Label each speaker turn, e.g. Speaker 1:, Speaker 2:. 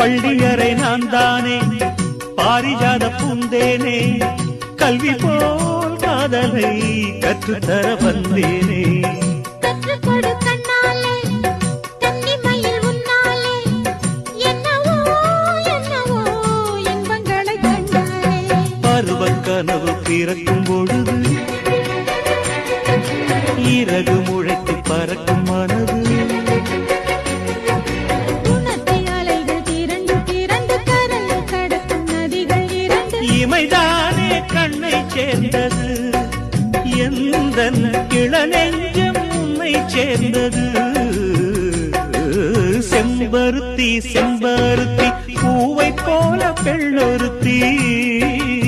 Speaker 1: பள்ளியறை நான் தானே பாரிஜாத பூந்தேனே கல்வி போல் காதலை கற்றுத்தர வந்தேனே
Speaker 2: கற்றுக் கொடு கண்ணாலே கன்னிமயில் உன்னாலே என்னவோ என்னவோ இன்பங்களை கண்டாலே
Speaker 1: பருவக் கனவு பிறக்கும் பொழுது இறகு முளைத்து பறக்கும் மனது
Speaker 2: குணத்தை அலைகள் திரண்டு திரண்டு கரை கடக்கும் நதிகள் இரண்டு
Speaker 1: இமைதானே கண்ணை சேர்ந்தது எந்த இளநெஞ்சம் உன்னை சேர்ந்தது செம்பருத்தி செம்பருத்தி பூவை போல பெண்ணொருத்தி